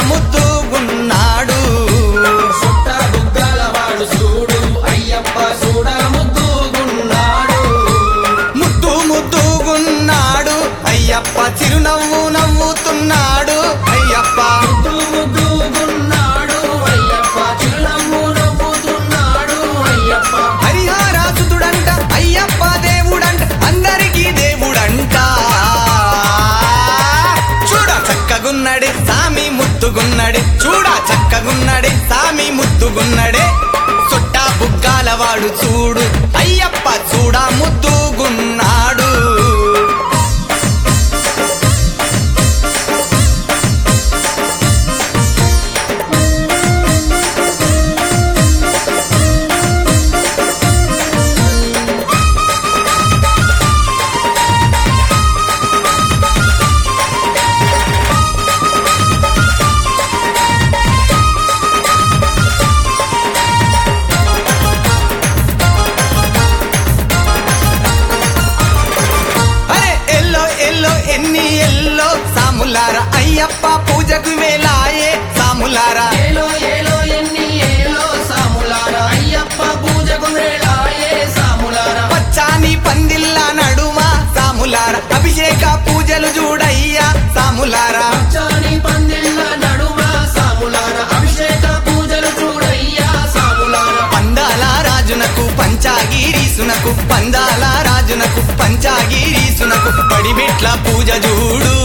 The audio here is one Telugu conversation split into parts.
ముద్దుగున్నాడు సుట్ట బుగ్గల వాడు చూడు అయ్యప్ప చూడ ముద్దుగున్నాడు ముద్దు ముద్దుగున్నాడు అయ్యప్ప చిరునవ్వు నవ్వుతున్నాడు అయ్యప్ప ముద్దు ముద్దుగున్నాడు అయ్యప్ప చిరునవ్వు నవ్వుతున్నాడు అయ్యప్ప హరిహరాసుతుడంట అయ్యప్ప దేవుడంట అందరికీ దేవుడంట చూడ చక్కగున్నడే సామి ముద్దుగున్నడే చూడ చక్కగున్నడే సామి ముద్దుగున్నడే చుట్ట బుగ్గాల వాడు చూడు అయ్యప్ప చూడ ముద్దుగున్నాడు అరే ఎల్లో ఎల్లో ఎన్ని ఎల్లో సాములారా అయ్యప్ప పూజకు వేలాయే సాములారా ఏలో ఏలో ఎన్ని ఏలో సాములార అయ్యప్ప పూజకు వేళాయే సాములార పచ్చాని పందిల్ల నడుమ సాములార అభిషేక పూజలు చూడయ్యా సాములారా చాని పందిళ్ళ నడుమ సాములార అభిషేక పూజలు చూడయ్యా సాములార పందాల రాజునకు పంచాగిరీసునకు పందాల రాజునకు పంచాగిరీసునకు పడిమెట్ల పూజ చూడు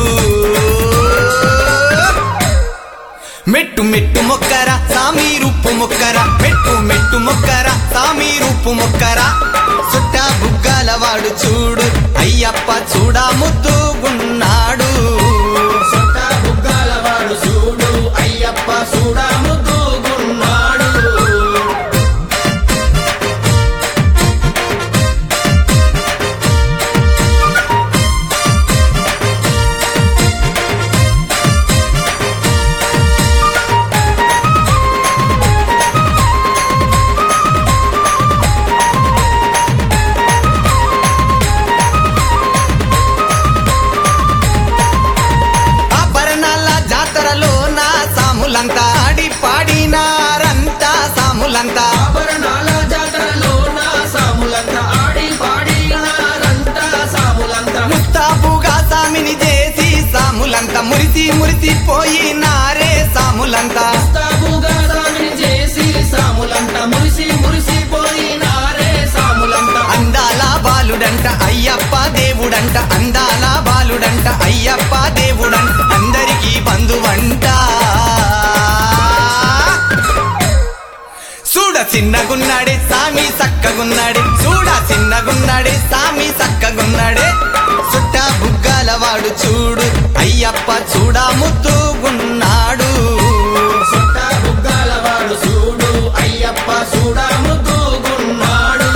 మెట్టు మెట్టు మొక్కర సామి రూపు మొక్కర మెట్టు మెట్టు మొక్కర సామి రూపు మొక్కర సుట్ట బుగ్గాల వాడు చూడు అయ్యప్ప చూడా ముద్దుగున్నాడు సుట్ట బుగ్గల వాడు చూడు అయ్యప్ప చూడ ముద్దుగున్నాడు ఆభరణాల జాతరలో నా సాములంతా ఆడి పాడినారంతా సాములంతా ఆభరణాల జాతరలో నా సాములంతా ఆడి పాడినారంతా సాములంతా ముస్తాబుగా సామిని చేసి సాములంతా మురిసి మురిసి పోయినారే సాములంతా తాగుగా సామిని చేసి సాములంతా మురిసి మురిసి పోయినారే సాములంతా అందాల బాలుడంట అయ్యప్ప దేవుడంట అందాల బాలుడంట అయ్యప్ప దేవుడంట అందరికీ బంధువంట చూడ చిన్నగున్నాడే సామి సక్కగున్నాడే చూడ చిన్నగున్నాడే సామి సక్కగున్నాడే చుట్ట బుగ్గాల వాడు చూడు అయ్యప్ప చూడ ముద్దుగున్నాడు సుట్ట బుగ్గల వాడు చూడు అయ్యప్ప చూడ ముద్దుగున్నాడు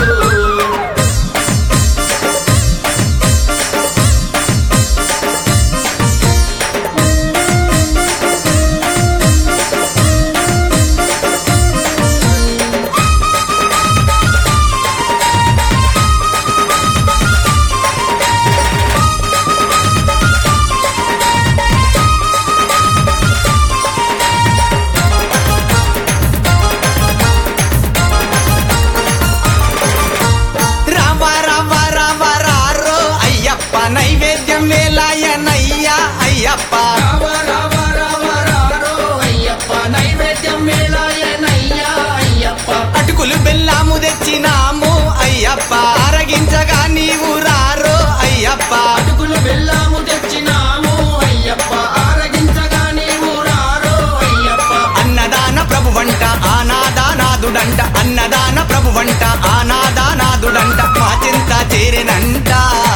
రామ రామ రామ రారో అయ్యప్ప నైవేద్యం వేలాయనయ్యా అయ్యప్ప రావ రావ రావ రారో అయ్యప్ప నైవేద్యం వేళాయనయ్యా అయ్యప్ప అటుకులు బెల్లాము తెచ్చినాము అయ్యప్ప అరగించగా నీవు రారో అయ్యప్ప అటుకులు బెల్లము తెచ్చినాము అయ్యప్ప ఆరగించగా నీవు రారో అయ్యప్ప అన్నదాన ప్రభువంట ఆనాదానాదుడంట అన్నదాన ప్రభువంట ఆనాదానాదుడంట మా చింత చేరెనంట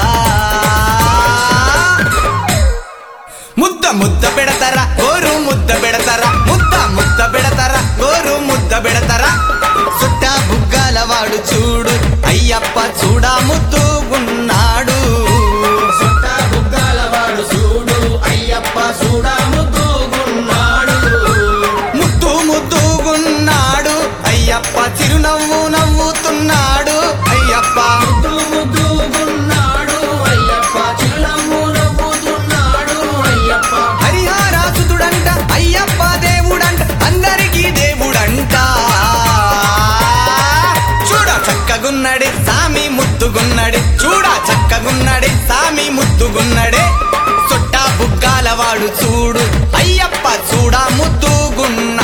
ముద్ద ముద్ద పెడతారా గోరు ముద్ద పెడతారా ముద్ద ముద్ద పెడతారా గోరు ముద్ద పెడతారా చుట్ట బుగ్గాల వాడు చూడు అయ్యప్ప చూడా ముద్దుగున్నాడు సుట్ట బుగ్గల వాడు చూడు అయ్యప్ప చూడ ముద్దుగున్నాడు ముద్దు ముద్దుగున్నాడు అయ్యప్ప చిరునవ్వు నవ్వుతున్నాడు అయ్యప్ప ముద్దు ముద్దుగున్నాడు అయ్యప్ప చిరునవ్వు నవ్వుతున్నాడు అయ్యప్ప హరిహరాసుతుడంట అయ్యప్ప చక్కగున్నడే సామి ముద్దుగున్నడే చూడా చక్కగున్నడే సామి ముద్దుగున్నడే సొట్టా బుగ్గాల వాడు చూడు అయ్యప్ప చూడా ముద్దుగున్నా